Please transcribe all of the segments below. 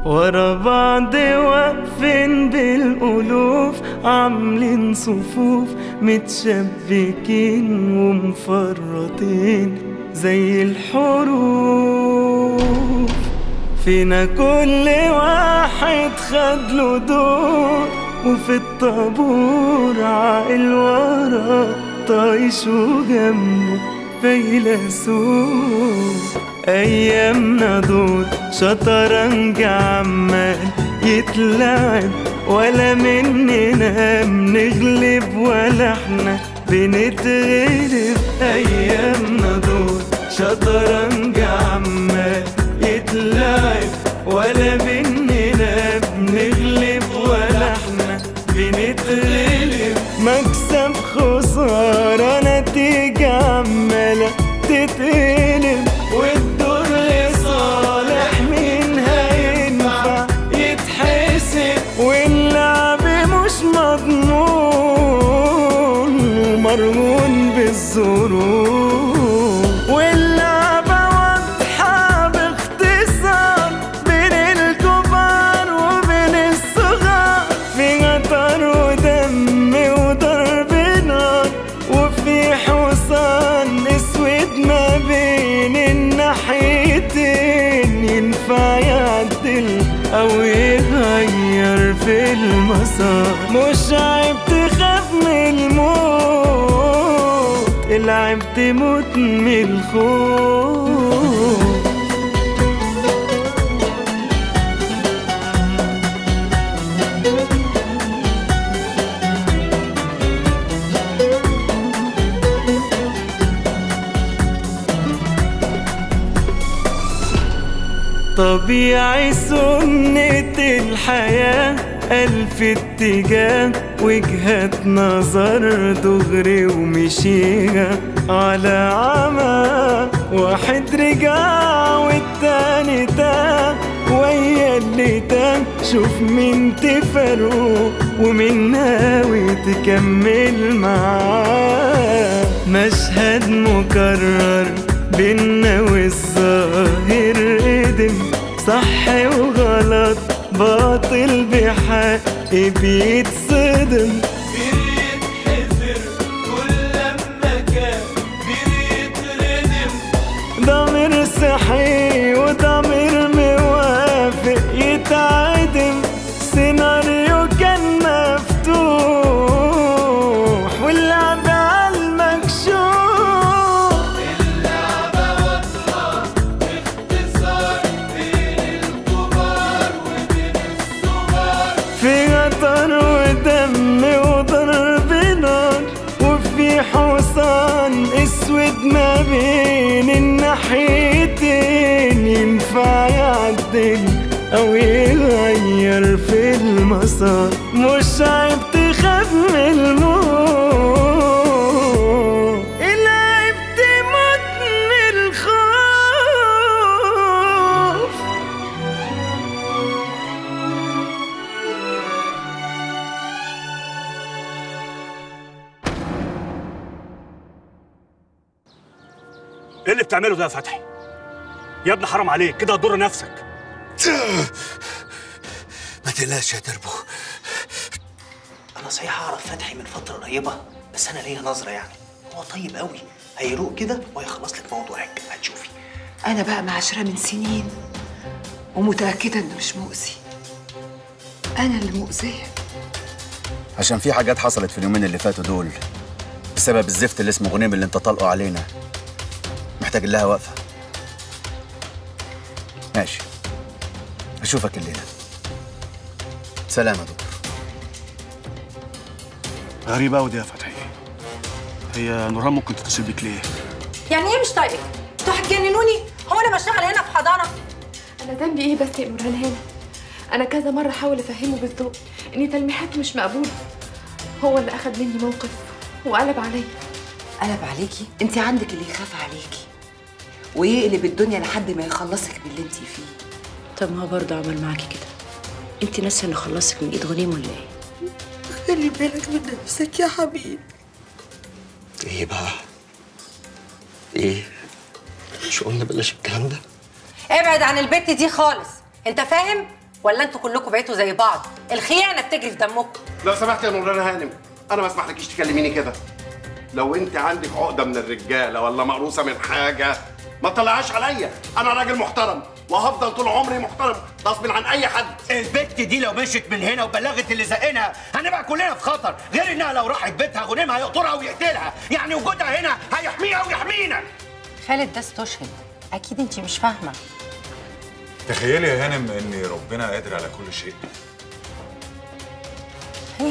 ورا بعض واقفين بالألوف عاملين صفوف متشبكين ومفرطين زي الحروف فينا كل واحد خد له دور وفي الطابور عاقل ورا طايش وجنبه فيلسوف ايامنا دول شطرنج عمال يتلعب ولا مننا بنغلب ولا احنا بنتغلب ايامنا دول شطرنج عمال يتلعب ولا مننا بنغلب ولا احنا بنتغلب مكسب خسارة نتيجة عمالة تتقلب والدور لصالح مين هينفع يتحسب واللعب مش مضمون ومرهون بالظروف واللعبة واضحة باختصار بين الكبار وبين الصغار في غطر ودم وضرب نار وفي حصان اسود ما بين الناحيتين ينفع يعدل او يغير في المسار مش عيب تخاف من الموت العيب تموت من الخوف طبيعي سنة الحياة ألف اتجاه وجهات نظر دغري ومشيها على عمى واحد رجع والتاني تاه ويا اللي تاه شوف مين تفرقه ومين ناوي تكمل معاه مشهد مكرر بينا والظاهر قدم صح وغلط باطل بحق بيتصدم ضمير صحي وضمير موافق يتعدم سيناريو كان مفتوح واللعب على المكشوف في غطر ودم وضرب نار وفي حصان اسود ما بين الناحيتين ينفع يعدل او يغير في المسار مش عيب تخاف من الموت العيب تموت من الخوف ايه اللي بتعمله ده يا فتحي يا ابني حرام عليك كده هتضر نفسك ما تقلقش يا دربو انا صحيح اعرف فتحي من فتره قريبه بس انا ليا نظره يعني هو طيب قوي هيروق كده وهيخلص لك موضوعك هتشوفي أنا بقى معاشرة من سنين ومتأكدة إنه مش مؤذي أنا اللي مؤذية عشان في حاجات حصلت في اليومين اللي فاتوا دول بسبب الزفت اللي اسمه غنيم اللي انت طلقه علينا محتاج لها وقفه ماشي اشوفك الليله سلام يا دكتور غريبة أوي دي يا فتحي هي نوران ممكن تتصل بيك ليه؟ يعني ايه مش طايقك؟ انتوا هتجننوني؟ هو انا بشتغل هنا في حضانه؟ انا ذنبي ايه بس يا نورهان هنا انا كذا مره احاول افهمه بالذوق ان تلميحاته مش مقبوله هو اللي اخد مني موقف وقلب عليا قلب عليكي انت عندك اللي يخاف عليكي ويقلب الدنيا لحد ما يخلصك باللي انت فيه طب ما هو برضه عمل معاكي كده انت ناسيه انه خلصك من ايد غنيم ولا ايه خلي بالك من نفسك يا حبيبي ايه بقى ايه مش قلنا بلاش الكلام ده ابعد عن البت دي خالص انت فاهم؟ ولا انتوا كلكم بقيتوا زي بعض الخيانه بتجري في دمكم لو سمحت يا نوران هانم انا ما اسمحلكيش تكلميني كده لو انت عندك عقده من الرجاله ولا مقروصه من حاجه ما تطلعهاش عليا انا راجل محترم وهفضل طول عمري محترم غصب عن اي حد البت دي لو مشيت من هنا وبلغت اللي زقنها هنبقى كلنا في خطر غير انها لو راحت بيتها غنيم هيقطرها ويقتلها يعني وجودها هنا هيحميها ويحمينا خالد ده استشهد اكيد انت مش فاهمه تخيلي يا هانم ان ربنا قادر على كل شيء ايه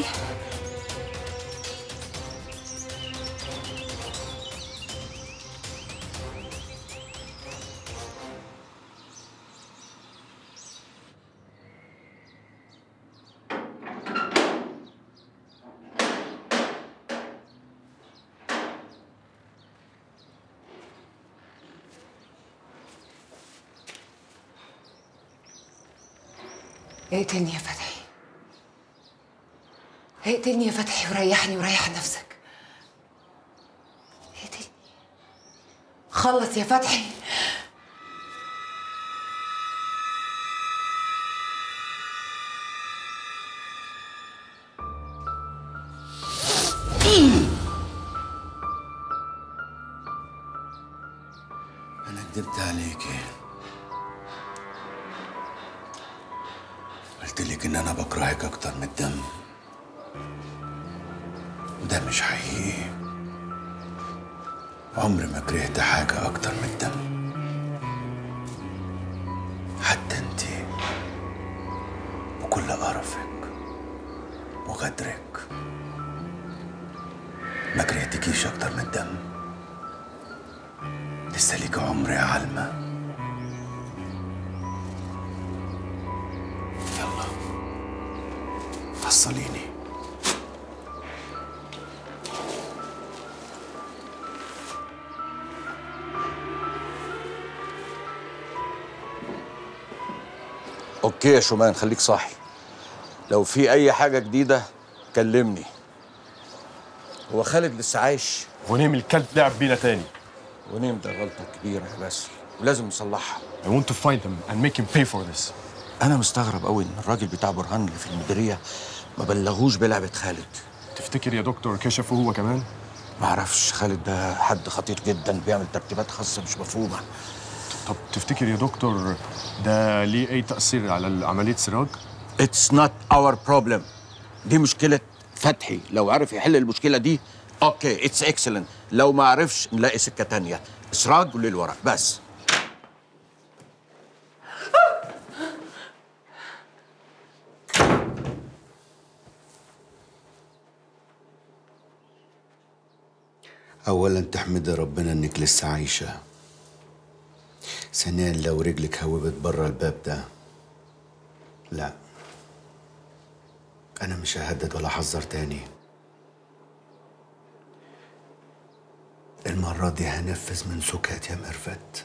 اقتلني يا فتحي اقتلني يا فتحي وريحني وريح نفسك اقتلني خلص يا فتحي أنا كدبت عليكي قلت لك إن أنا بكرهك أكتر من الدم ده مش حقيقي عمري ما كرهت حاجة أكتر من الدم حتى انتي بكل قرفك وغدرك ما كرهتكيش أكتر من الدم لسه ليك عمر يا علمة يلا وصليني اوكي يا شومان خليك صاحي لو في اي حاجه جديده كلمني هو خالد لسه عايش غنيم الكلب لعب بينا تاني ونيم ده غلطه كبيره يا باسل ولازم نصلحها I want to find him and make him pay for this انا مستغرب قوي ان الراجل بتاع برهان اللي في المديريه ما بلغوش بلعبه خالد تفتكر يا دكتور كشفه هو كمان ما اعرفش خالد ده حد خطير جدا بيعمل ترتيبات خاصه مش مفهومه طب تفتكر يا دكتور ده ليه اي تاثير على عمليه سراج اتس نوت اور بروبلم دي مشكله فتحي لو عرف يحل المشكله دي اوكي اتس اكسلنت لو ما عرفش نلاقي سكه تانية اسراج وللورق بس أولا تحمدي ربنا إنك لسه عايشة ثانيا لو رجلك هوبت بره الباب ده لا أنا مش ههدد ولا أحذر تاني المرة دي هنفذ من سكات يا ميرفت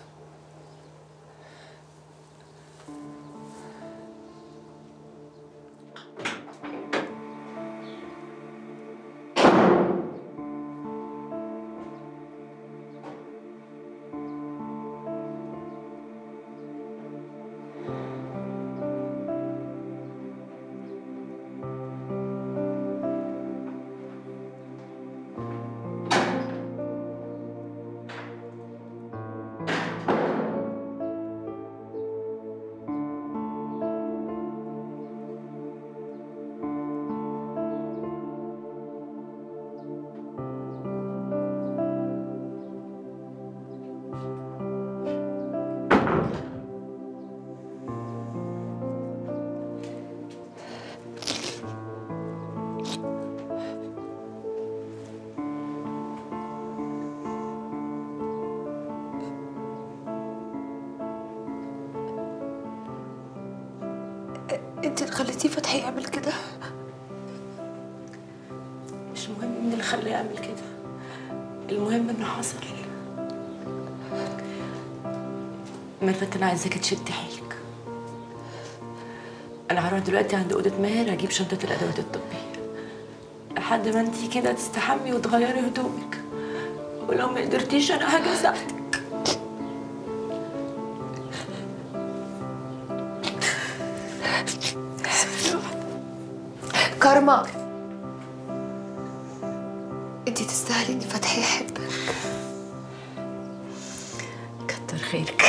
انت اللي خليتيه فتحي يعمل كده مش مهم مين اللي خلاه يعمل كده المهم انه حصل ميرفت انا عايزاك تشد حيلك انا هروح دلوقتي عند اوضه ماهر اجيب شنطه الادوات الطبيه لحد ما انتي كده تستحمي وتغيري هدومك ولو ما قدرتيش انا هاجي اساعدك كارما انت تستاهلي ان فتحي يحبك كتر خيرك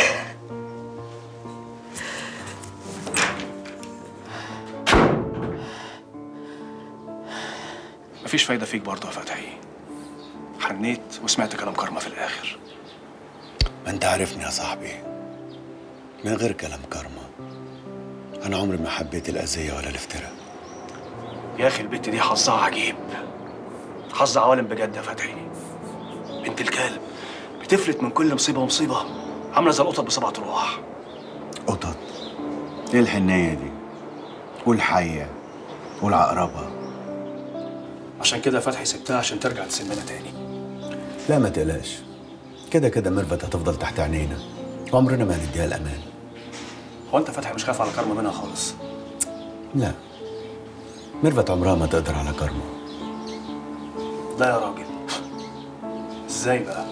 مفيش فايدة فيك برضه يا فتحي حنيت وسمعت كلام كارما في الآخر ما انت عارفني يا صاحبي من غير كلام كارما انا عمري ما حبيت الاذيه ولا الافتراء يا أخي البت دي حظها عجيب حظ عوالم بجد يا فتحي بنت الكلب بتفلت من كل مصيبة ومصيبة عاملة زي القطط بسبع أرواح قطط ايه الحنيه دي والحيه والعقربه عشان كده يا فتحي سبتها عشان ترجع تسمنا تاني لا ما تقلقش كده كده ميرفت هتفضل تحت عينينا عمرنا ما هنديها الامان هو أنت فتحي مش خايف على كارما منها خالص لا ميرفت عمرها ما تقدر على كارما لا يا راجل ازاي بقى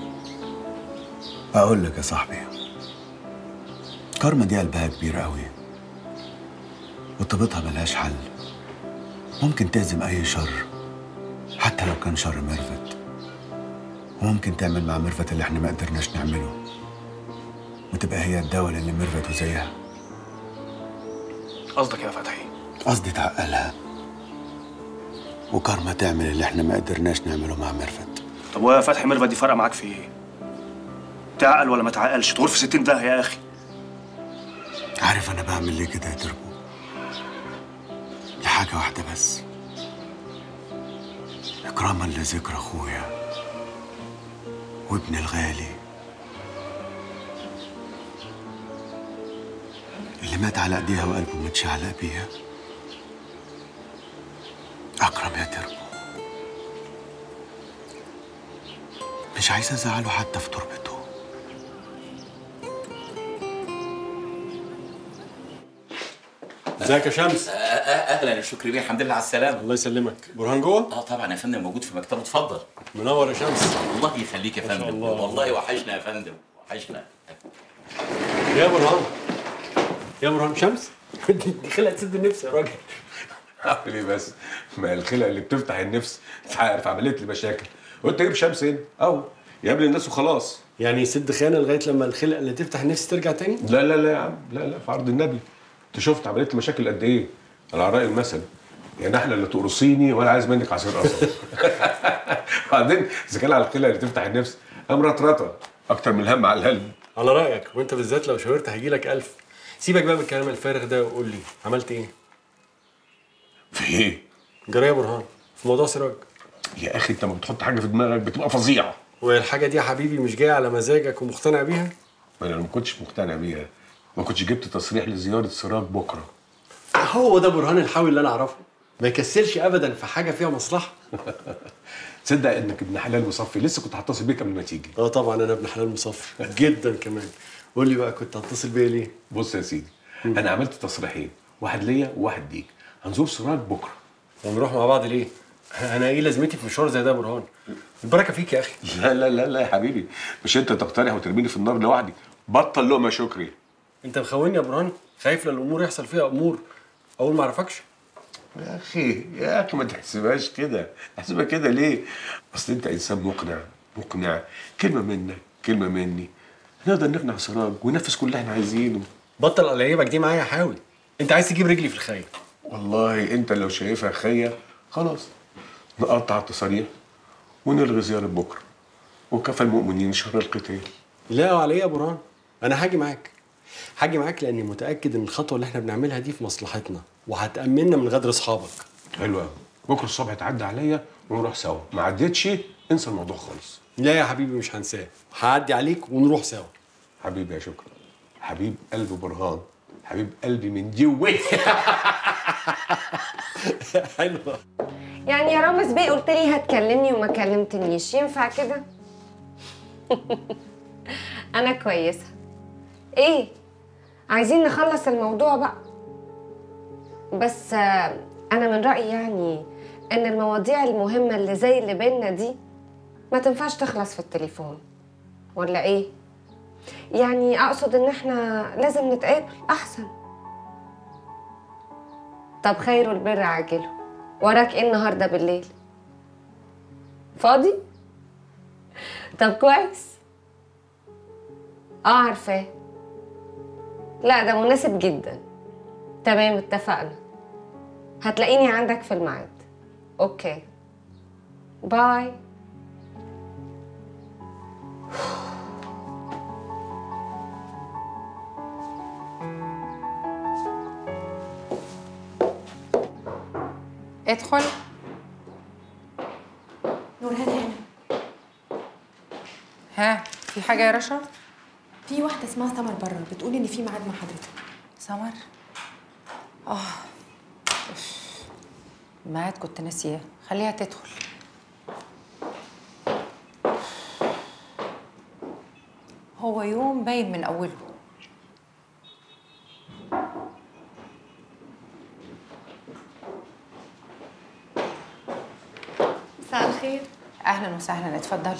اقول لك يا صاحبي كارما دي قلبها كبير قوي وطيبتها ملهاش حل ممكن تهزم اي شر حتى لو كان شر ميرفت وممكن تعمل مع ميرفت اللي احنا ما قدرناش نعمله وتبقى هي الدولة اللي ميرفت وزيها قصدك إيه يا فتحي قصدي تعقلها وكارما تعمل اللي احنا ما قدرناش نعمله مع ميرفت طب ويا فتحي ميرفت دي فارقة معاك في إيه؟ تعقل ولا ما تعقلش تغور في 60 داهية يا أخي عارف انا بعمل ليه كده يا تربو لحاجة واحدة بس إكراما لذكر أخويا وابن الغالي اللي مات على ايديها وقلبه متشعلق بيها أكرم يا تربو مش عايز أزعله حتى في تربته ازيك يا شمس اهلا يا شكري بيه الحمد لله على السلامه الله يسلمك برهان جوه اه طبعا يا فندم موجود في مكتبه اتفضل منور يا شمس الله يخليك يا ما شاء فندم الله. والله وحشنا يا فندم وحشنا يا برهان يا برهان شمس دي خلقت تسد النفس يا راجل اعمل ايه بس؟ ما الخلق اللي بتفتح النفس انت عارف عملت لي مشاكل قلت اجيب شمس هنا اهو يقابل الناس وخلاص يعني يسد خانه لغايه لما الخلقه اللي تفتح النفس ترجع تاني لا لا لا يا عم لا لا في عرض النبي انت شفت عملت لي مشاكل قد ايه؟ على رأي المثل يعني احنا اللي تقرصيني ولا عايز منك عصير قصب بعدين اذا كان على الخلق اللي تفتح النفس قام رطرطه اكتر من الهم على القلب على رايك وانت بالذات لو شاورت هيجي لك ألف سيبك بقى من الكلام الفارغ ده وقول لي عملت ايه في ايه؟ جرى يا برهان في موضوع سراج يا اخي انت ما بتحط حاجه في دماغك بتبقى فظيعه والحاجه دي يا حبيبي مش جايه على مزاجك ومقتنع بيها ما انا لو ما كنتش مقتنع بيها ما كنتش جبت تصريح لزياره سراج بكره هو ده برهان الحاوي اللي انا اعرفه ما يكسلش ابدا في حاجه فيها مصلحه تصدق انك ابن حلال مصفي لسه كنت هتصل بيك قبل ما تيجي اه طبعا انا ابن حلال مصفي جدا كمان قول لي بقى كنت هتصل بيا ليه بص يا سيدي انا عملت تصريحين واحد ليا وواحد ليك هنزور سراج بكره ونروح مع بعض ليه انا ايه لازمتي في مشوار زي ده يا برهان البركه فيك يا اخي لا لا لا لا يا حبيبي مش انت تقترح وترميني في النار لوحدي بطل لقمه شكري انت مخوني يا برهان خايف للامور يحصل فيها امور اول ما اعرفكش يا اخي يا اخي ما تحسبهاش كده احسبها كده ليه اصل انت انسان مقنع مقنع كلمه منك كلمه مني نقدر نقنع سراج وننفذ كل اللي احنا عايزينه بطل قلايبك دي معايا حاول انت عايز تجيب رجلي في الخيل والله انت لو شايفها خية خلاص نقطع التصاريح ونلغي زيارة بكرة وكفى المؤمنين شر القتال لا على ايه يا برهان انا هاجي معاك هاجي معاك لاني متاكد ان الخطوه اللي احنا بنعملها دي في مصلحتنا وهتامننا من غدر اصحابك حلو قوي بكرة الصبح تعدي عليا ونروح سوا ما عدتش انسى الموضوع خالص لا يا حبيبي مش هنساه هعدي عليك ونروح سوا حبيبي يا شكرا حبيب قلب برهان حبيب قلبي من دي وين حلوه يعني يا رامز بيه قلت لي هتكلمني وما كلمتنيش ينفع كده انا كويسه ايه عايزين نخلص الموضوع بقى بس آه، انا من رايي يعني ان المواضيع المهمه اللي زي اللي بينا دي ما تنفعش تخلص في التليفون ولا ايه يعني اقصد ان احنا لازم نتقابل احسن طب خير البر عاجله وراك ايه النهارده بالليل فاضي طب كويس اه عارفاه لا ده مناسب جدا تمام اتفقنا هتلاقيني عندك في الميعاد اوكي باي ادخل نورهان هنا ها في حاجه يا رشا في واحده اسمها سمر بره بتقول ان في ميعاد مع حضرتك سمر اه ميعاد كنت ناسياه خليها تدخل هو يوم باين من اوله مساء الخير اهلا وسهلا اتفضلي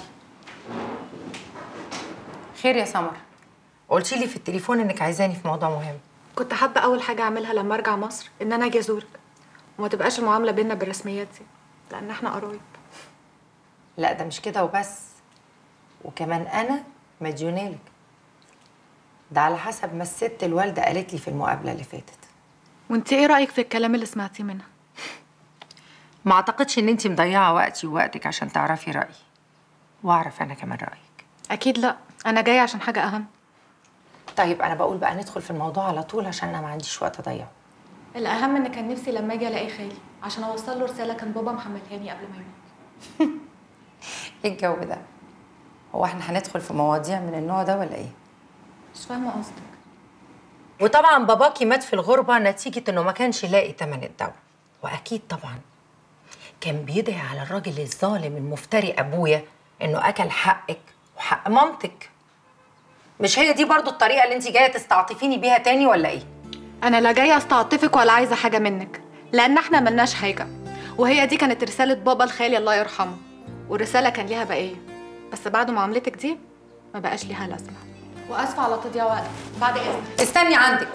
خير يا سمر قلتي لي في التليفون انك عايزاني في موضوع مهم كنت حابه اول حاجه اعملها لما ارجع مصر ان انا اجي ازورك وما تبقاش المعامله بينا بالرسميات دي لان احنا قرايب لا ده مش كده وبس وكمان انا مديونالك ده على حسب ما الست الوالده قالت لي في المقابله اللي فاتت وانت ايه رايك في الكلام اللي سمعتيه منها ما اعتقدش ان انت مضيعه وقتي ووقتك عشان تعرفي رايي واعرف انا كمان رايك اكيد لا انا جايه عشان حاجه اهم طيب انا بقول بقى ندخل في الموضوع على طول عشان انا ما عنديش وقت اضيعه الاهم ان كان نفسي لما اجي الاقي خالي عشان اوصل له رساله كان بابا محملهاني قبل ما يموت ايه الجو ده هو احنا هندخل في مواضيع من النوع ده ولا ايه مش فاهمه قصدك وطبعا باباكي مات في الغربة نتيجة انه ما كانش لاقي تمن الدواء واكيد طبعا كان بيدعي على الراجل الظالم المفتري ابويا انه اكل حقك وحق مامتك مش هي دي برضو الطريقة اللي انت جاية تستعطفيني بيها تاني ولا ايه انا لا جايه استعطفك ولا عايزه حاجه منك لان احنا ملناش حاجه وهي دي كانت رساله بابا لخالي الله يرحمه والرساله كان ليها بقيه بس بعد معاملتك دي ما بقاش ليها لازمه واسفه على تضييع وقت بعد اذنك استني عندك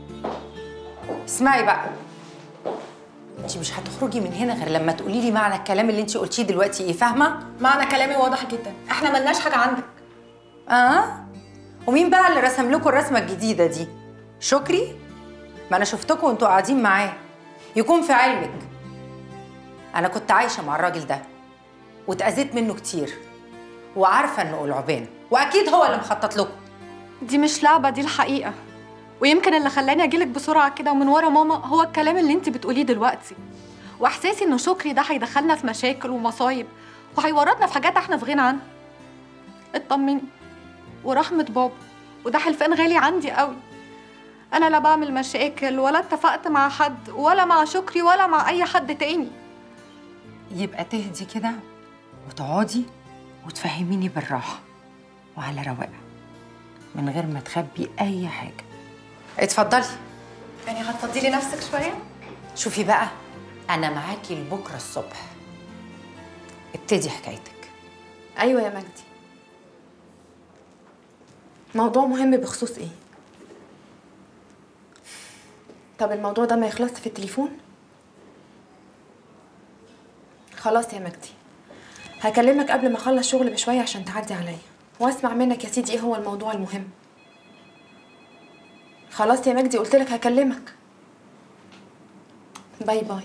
اسمعي بقى انت مش هتخرجي من هنا غير لما تقولي لي معنى الكلام اللي انت قلتيه دلوقتي ايه فاهمه معنى كلامي واضح جدا احنا ملناش حاجه عندك اه ومين بقى اللي رسم لكم الرسمه الجديده دي شكري ما انا شفتكم وانتوا قاعدين معاه يكون في علمك انا كنت عايشه مع الراجل ده واتاذيت منه كتير وعارفه انه قلعبان واكيد هو اللي مخطط لكم دي مش لعبه دي الحقيقه ويمكن اللي خلاني اجيلك بسرعه كده ومن ورا ماما هو الكلام اللي انت بتقوليه دلوقتي واحساسي انه شكري ده هيدخلنا في مشاكل ومصايب وهيورطنا في حاجات احنا في غنى عنها اطمني ورحمه بابا وده حلفان غالي عندي قوي انا لا بعمل مشاكل ولا اتفقت مع حد ولا مع شكري ولا مع اي حد تاني يبقى تهدي كده وتقعدي وتفهميني بالراحه وعلى رواقه من غير ما تخبي اي حاجه اتفضلي يعني هتفضلي نفسك شويه شوفي بقى انا معاكي لبكره الصبح ابتدي حكايتك ايوه يا مجدي موضوع مهم بخصوص ايه طب الموضوع ده ما يخلصش في التليفون خلاص يا مجدي هكلمك قبل ما اخلص شغل بشويه عشان تعدي عليا واسمع منك يا سيدي ايه هو الموضوع المهم خلاص يا مجدي قلت لك هكلمك باي باي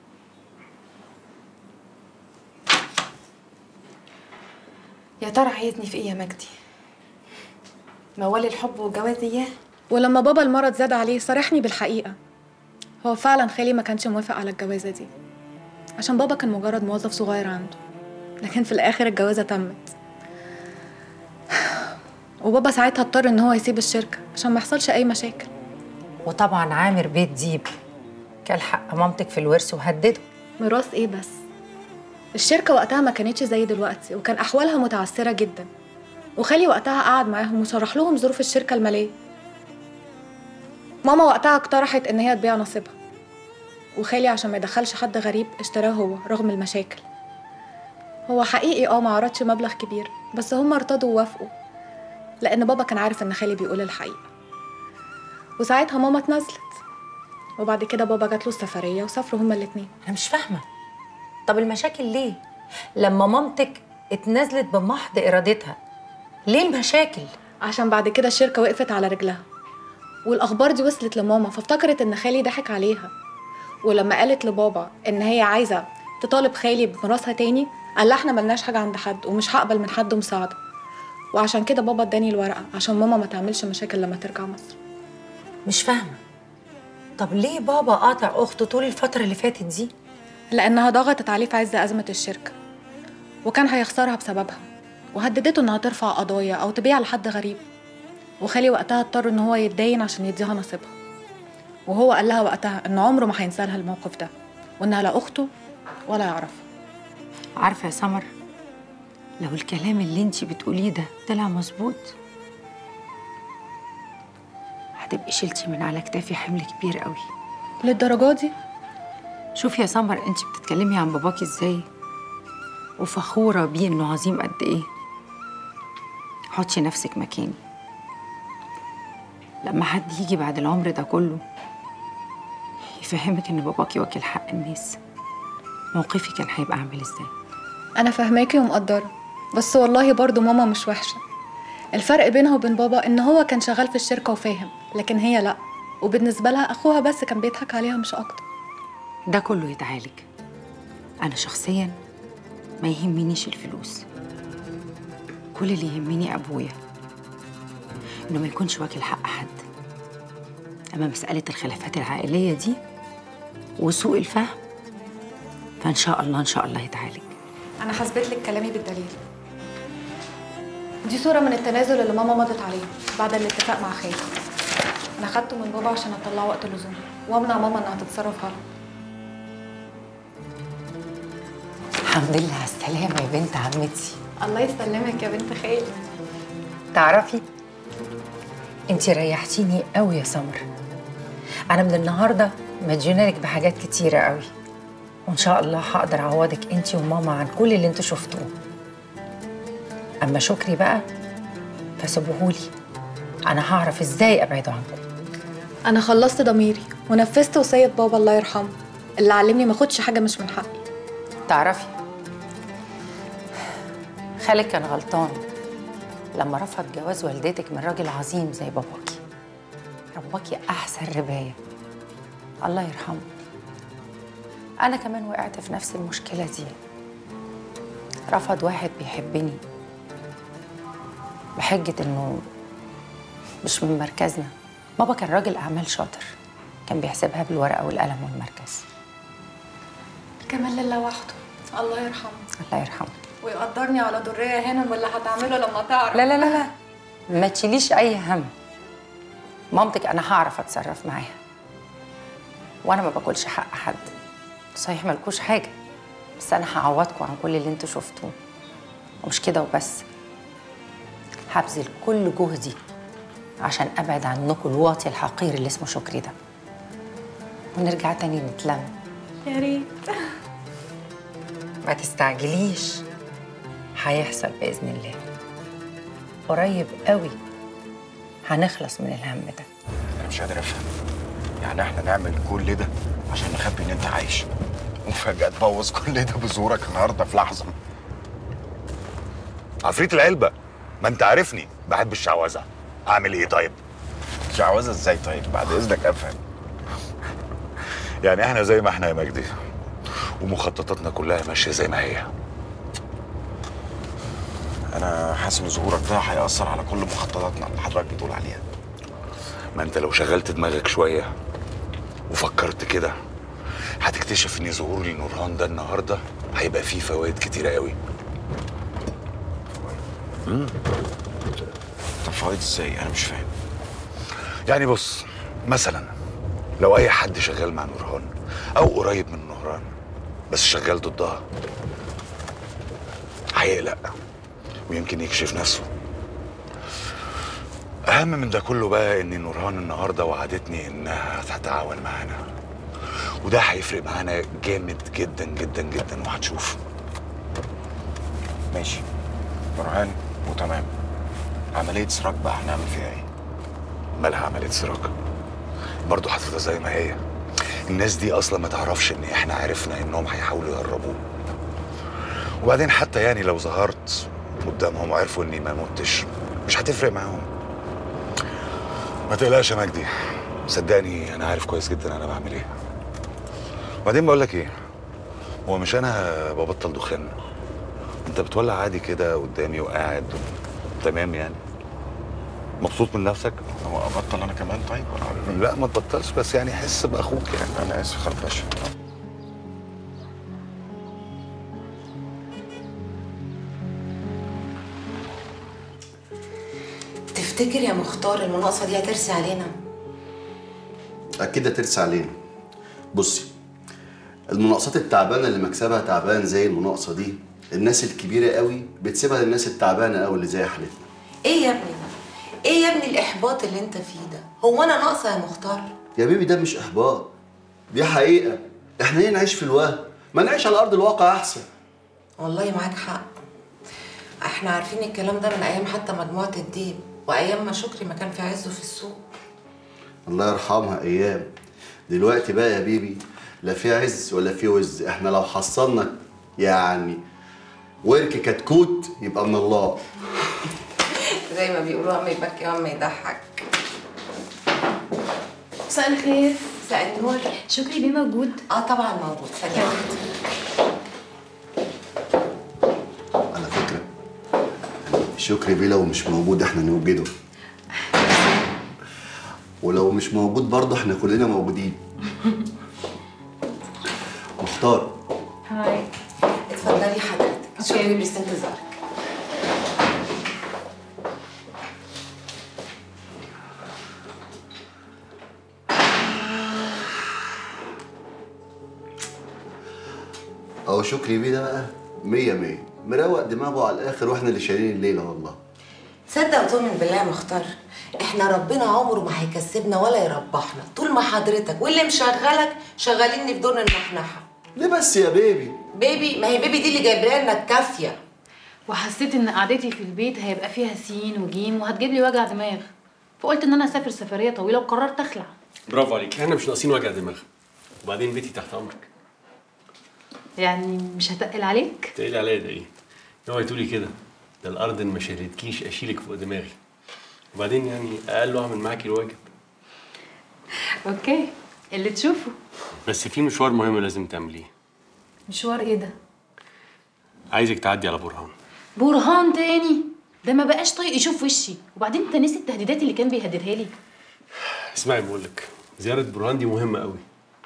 يا ترى عايزني في ايه يا مجدي موالي الحب والجواز اياه ولما بابا المرض زاد عليه صارحني بالحقيقه هو فعلا خالي ما كانش موافق على الجوازه دي عشان بابا كان مجرد موظف صغير عنده لكن في الاخر الجوازه تمت وبابا ساعتها اضطر ان هو يسيب الشركه عشان ما يحصلش اي مشاكل وطبعا عامر بيت ديب كان حق مامتك في الورث وهدده ميراث ايه بس الشركه وقتها ما كانتش زي دلوقتي وكان احوالها متعثره جدا وخالي وقتها قعد معاهم وشرح لهم ظروف الشركه الماليه ماما وقتها اقترحت ان هي تبيع نصيبها وخالي عشان ما يدخلش حد غريب اشتراه هو رغم المشاكل هو حقيقي اه ما عرضش مبلغ كبير بس هم ارتضوا ووافقوا لان بابا كان عارف ان خالي بيقول الحقيقه وساعتها ماما اتنازلت وبعد كده بابا جات له السفريه وسافروا هما الاتنين انا مش فاهمه طب المشاكل ليه لما مامتك اتنازلت بمحض ارادتها ليه المشاكل عشان بعد كده الشركه وقفت على رجلها والاخبار دي وصلت لماما فافتكرت ان خالي ضحك عليها ولما قالت لبابا ان هي عايزه تطالب خالي بميراثها تاني قال لها احنا ملناش حاجه عند حد ومش هقبل من حد مساعده وعشان كده بابا اداني الورقه عشان ماما ما تعملش مشاكل لما ترجع مصر مش فاهمه طب ليه بابا قاطع اخته طول الفتره اللي فاتت دي لانها ضغطت عليه في عز ازمه الشركه وكان هيخسرها بسببها وهددته انها ترفع قضايا او تبيع لحد غريب وخالي وقتها اضطر ان هو يتدين عشان يديها نصيبها وهو قال لها وقتها ان عمره ما هينسى لها الموقف ده وانها لا اخته ولا يعرفها عارفه يا سمر لو الكلام اللي انتي بتقوليه ده طلع مظبوط هتبقي شلتي من على كتافي حمل كبير قوي للدرجه دي شوفي يا سمر انتي بتتكلمي عن باباكي ازاي وفخوره بيه انه عظيم قد ايه حطي نفسك مكاني لما حد يجي بعد العمر ده كله يفهمك ان باباكي واكل حق الناس موقفي كان هيبقى عامل ازاي انا فاهماكي ومقدره بس والله برضو ماما مش وحشه الفرق بينها وبين بابا ان هو كان شغال في الشركه وفاهم لكن هي لا وبالنسبه لها اخوها بس كان بيضحك عليها مش اكتر ده كله يتعالج انا شخصيا ما يهمنيش الفلوس كل اللي يهمني ابويا انه ما يكونش واكل حق حد اما مساله الخلافات العائليه دي وسوء الفهم فان شاء الله ان شاء الله يتعالج انا حسبت لك كلامي بالدليل دي صوره من التنازل اللي ماما مضت عليه بعد الاتفاق مع خالي انا خدته من بابا عشان اطلعه وقت اللزوم وامنع ماما انها تتصرف غلط الحمد لله على السلامه يا بنت عمتي الله يسلمك يا بنت خالي تعرفي انتي ريحتيني قوي يا سمر انا من النهارده مديونه لك بحاجات كتيره قوي وان شاء الله هقدر اعوضك انتي وماما عن كل اللي انتوا شفتوه اما شكري بقى فسيبوهولي انا هعرف ازاي ابعده عنكم انا خلصت ضميري ونفذت وصيه بابا الله يرحمه اللي علمني ما اخدش حاجه مش من حقي تعرفي خالك كان غلطان لما رفض جواز والدتك من راجل عظيم زي باباكي رباكي احسن ربايه الله يرحمه انا كمان وقعت في نفس المشكله دي رفض واحد بيحبني بحجه انه مش من مركزنا بابا كان راجل اعمال شاطر كان بيحسبها بالورقه والقلم والمركز كمان لله وحده الله يرحمه الله يرحمه ويقدرني على دريه هانم واللي هتعمله لما تعرف لا لا لا لا ما تشيليش اي هم مامتك انا هعرف اتصرف معاها وانا ما باكلش حق حد صحيح مالكوش حاجه بس انا هعوضكم عن كل اللي انتوا شفتوه ومش كده وبس هبذل كل جهدي عشان ابعد عنكم الواطي الحقير اللي اسمه شكري ده ونرجع تاني نتلم يا ريت ما تستعجليش هيحصل بإذن الله قريب قوي هنخلص من الهم ده انا مش قادر افهم يعني احنا نعمل كل ده عشان نخبي ان انت عايش وفجاه تبوظ كل ده بظهورك النهارده في لحظه عفريت العلبه ما انت عارفني بحب الشعوذه اعمل ايه طيب شعوذه ازاي طيب بعد اذنك افهم يعني احنا زي ما احنا يا مجدي ومخططاتنا كلها ماشيه زي ما هي انا حاسس ان ظهورك ده هيأثر على كل مخططاتنا اللي حضرتك بتقول عليها ما انت لو شغلت دماغك شويه وفكرت كده هتكتشف ان ظهور لنورهان ده النهارده هيبقى فيه فوائد كتيره قوي امم طب فوائد ازاي انا مش فاهم يعني بص مثلا لو اي حد شغال مع نورهان او قريب من نورهان بس شغال ضدها هيقلق ويمكن يكشف نفسه اهم من ده كله بقى ان نورهان النهارده وعدتني انها هتتعاون معانا وده هيفرق معانا جامد جدا جدا جدا وهتشوف ماشي برهان وتمام عملية سراج بقى هنعمل فيها ايه؟ مالها عملية سراج برضه هتفضل زي ما هي الناس دي اصلا ما تعرفش ان احنا عرفنا انهم هيحاولوا يهربوه وبعدين حتى يعني لو ظهرت قدامهم وعرفوا اني ما متش مش هتفرق معاهم ما تقلقش يا مجدي صدقني انا عارف كويس جدا انا بعمل ايه وبعدين بقول لك ايه هو مش انا ببطل دخان انت بتولع عادي كده قدامي وقاعد تمام يعني مبسوط من نفسك هو ابطل انا كمان طيب لا ما تبطلش بس يعني حس باخوك يعني انا اسف خالد باشا تفتكر يا مختار المناقصه دي هترسي علينا اكيد هترسى علينا بصي المناقصات التعبانه اللي مكسبها تعبان زي المناقصه دي الناس الكبيره قوي بتسيبها للناس التعبانه قوي اللي زي حالتنا ايه يا ابني ايه يا ابني الاحباط اللي انت فيه ده هو انا ناقصه يا مختار يا بيبي ده مش احباط دي حقيقه احنا ليه نعيش في الوهم ما نعيش على ارض الواقع احسن والله معاك حق احنا عارفين الكلام ده من ايام حتى مجموعه الديب وايام ما شكري ما كان في عزه في السوق الله يرحمها ايام دلوقتي بقى يا بيبي لا في عز ولا في وز احنا لو حصلنا يعني ورك كتكوت يبقى من الله زي ما بيقولوا عم يبكي وعم يضحك مساء الخير مساء النور شكري بيه موجود اه طبعا موجود ثانيه واحده على فكره شكري بيه لو مش موجود احنا نوجده ولو مش موجود برضه احنا كلنا موجودين مختار هاي اتفضلي حضرتك شكري بس انتظارك اهو شكري بيه ده بقى مية مية مروق دماغه على الاخر واحنا اللي شايلين الليله والله تصدق وتؤمن بالله يا مختار احنا ربنا عمره ما هيكسبنا ولا يربحنا طول ما حضرتك واللي مشغلك شغاليني في دور النحنحه ليه بس يا بيبي بيبي ما هي بيبي دي اللي جايبه لنا الكافيه وحسيت ان قعدتي في البيت هيبقى فيها سين وجيم وهتجيب لي وجع دماغ فقلت ان انا اسافر سفريه طويله وقررت اخلع برافو عليك احنا مش ناقصين وجع دماغ وبعدين بيتي تحت امرك يعني مش هتقل عليك تقلي عليا ده ايه اوعي تقولي كده ده الارض إن ما شالتكيش اشيلك فوق دماغي وبعدين يعني اقل اعمل معاكي الواجب اوكي اللي تشوفه بس في مشوار مهم لازم تعمليه مشوار ايه ده عايزك تعدي على برهان برهان تاني ده ما بقاش طايق يشوف وشي وبعدين انت نسي التهديدات اللي كان بيهددها لي اسمعي بقول لك زياره برهان دي مهمه قوي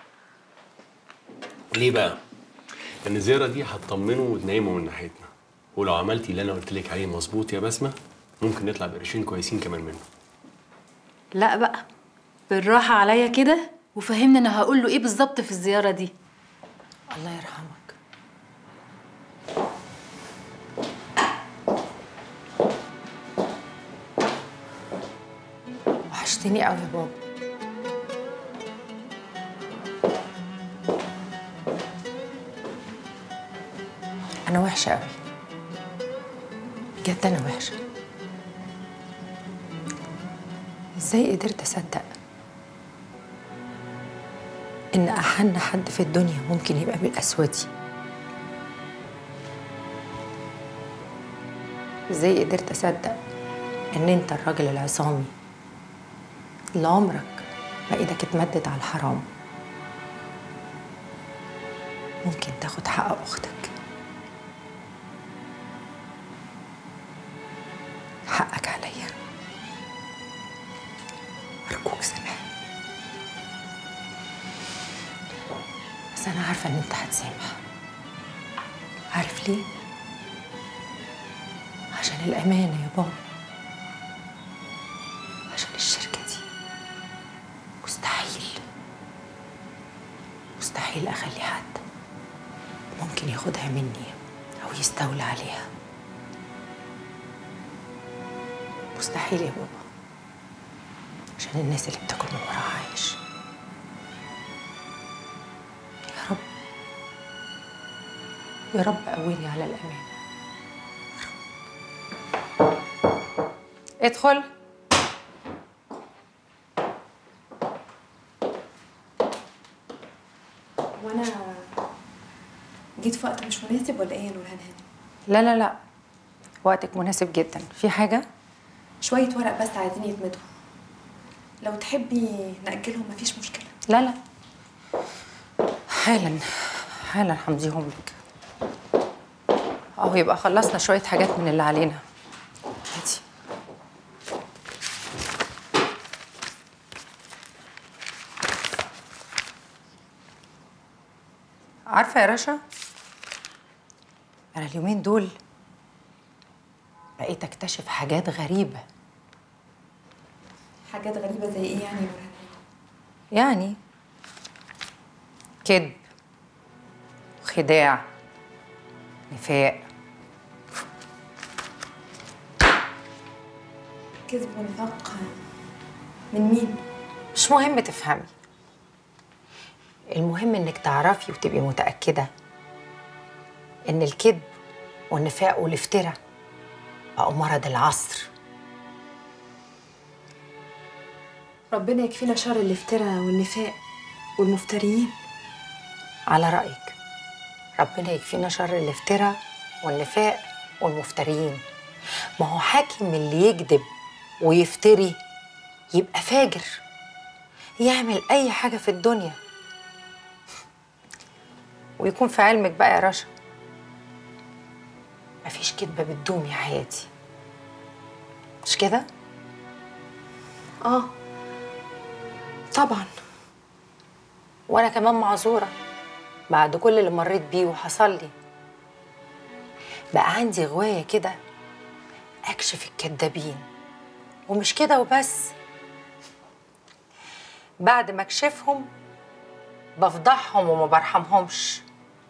ليه بقى لان الزياره دي هتطمنه وتنيمه من ناحيتنا ولو عملتي اللي انا قلت لك عليه مظبوط يا بسمه ممكن نطلع بقرشين كويسين كمان منه لا بقى بالراحه عليا كده وفهمني انا هقول له ايه بالظبط في الزياره دي الله يرحمك وحشتني قوي يا بابا انا وحشه قوي بجد انا وحشه ازاي قدرت اصدق ان احن حد في الدنيا ممكن يبقى بالقسوه دي ازاي قدرت اصدق ان انت الراجل العصامي اللي عمرك ما ايدك اتمدت على الحرام ممكن تاخد حق اختك حقك عليا ارجوك سامحني بس انا عارفه ان انت هتسامح عارف ليه عشان الامانه يا بابا عشان الشركه دي مستحيل مستحيل اخلي حد ممكن ياخدها مني او يستولى عليها مستحيل يا بابا عشان الناس اللي بتاكل من وراها عايش يا رب يا رب قويني على الأمان ادخل جيت في وقت مش مناسب ولا ايه يا نورهان هانم لا لا لا وقتك مناسب جدا في حاجة؟ شويه ورق بس عايزين يتمضوا لو تحبي ناجلهم مفيش مشكله لا لا حالا حالا همضيهم لك اهو يبقى خلصنا شوية حاجات من اللي علينا هاتي عارفة يا رشا أنا اليومين دول بقيت أكتشف حاجات غريبة حاجات غريبه زي ايه يعني يا نورهان يعني كذب خداع نفاق كذب ونفاق من مين مش مهم تفهمي المهم انك تعرفي وتبقي متأكدة ان الكذب والنفاق والافتراء بقوا مرض العصر ربنا يكفينا شر الافتراء والنفاق والمفتريين على رأيك ربنا يكفينا شر الافتراء والنفاق والمفتريين ما هو حاكم اللي يكذب ويفتري يبقى فاجر يعمل أي حاجة في الدنيا ويكون في علمك بقى يا رشا مفيش كدبة بتدوم يا حياتي مش كده؟ اه طبعا وأنا كمان معذورة بعد كل اللي مريت بيه وحصل لي بقى عندي غواية كده أكشف الكدابين ومش كده وبس بعد ما أكشفهم بفضحهم وما برحمهمش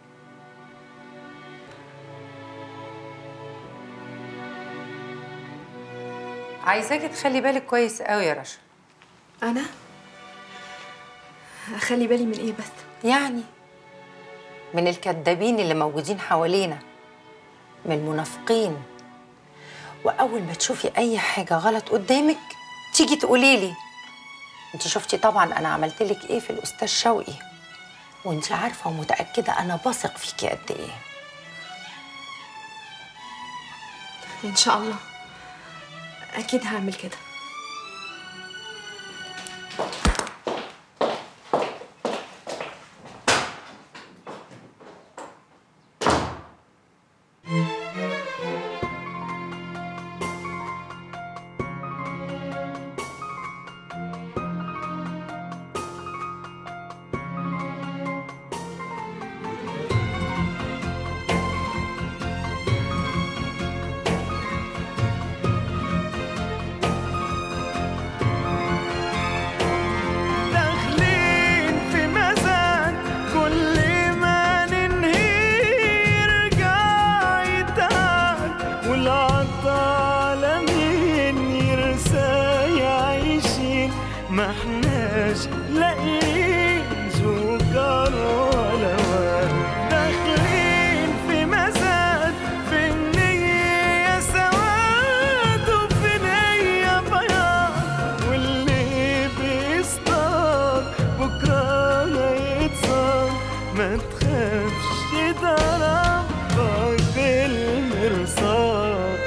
عايزاكي تخلي بالك كويس قوي يا رشا انا اخلي بالي من ايه بس يعني من الكدابين اللي موجودين حوالينا من المنافقين واول ما تشوفي اي حاجه غلط قدامك تيجي تقولي لي انت شفتي طبعا انا عملت لك ايه في الاستاذ شوقي وانت عارفه ومتاكده انا بثق فيكي قد ايه ان شاء الله اكيد هعمل كده داخلين في مزاد كل ما ننهي يرجع يتعاد والعطالة مين يرسى يعيشين ما احناش لاقيين سكر ولا ورد داخلين في مزاد في النية سواد وفي نية بياض واللي بيصطاد بكرة هيتصاد ما تخافش ده ربك بالمرصاد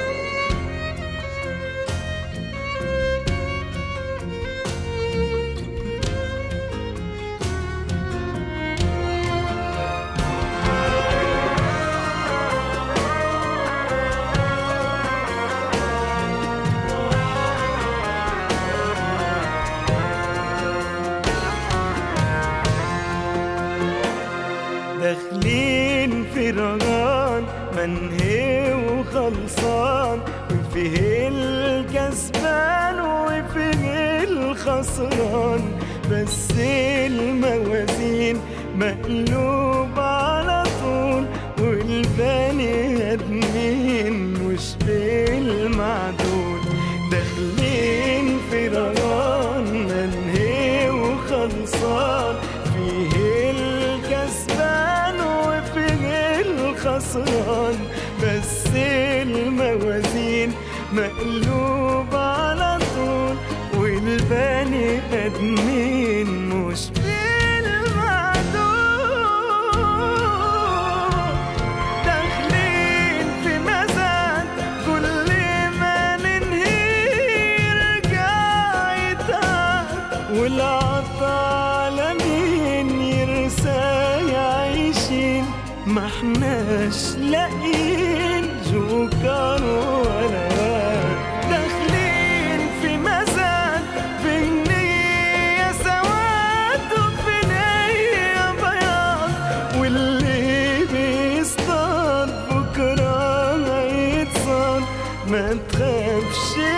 داخلين في رجان منهي وخلصان وفيه الكسبان وفيه الخسران بس الموازين مقلوب على طول والبني ادمين مش بالمعدول داخلين في رجان منهي وخلصان فيه الكسبان وفيه الخسران بس الموازين مقلوب على طول والبني ادمين مش بالمعدول مش لاقيين جوكر ولا واد داخلين في مزاد في النية سواد وفي نية بياض واللي بيصطاد بكرة هيتصاد ما تخافش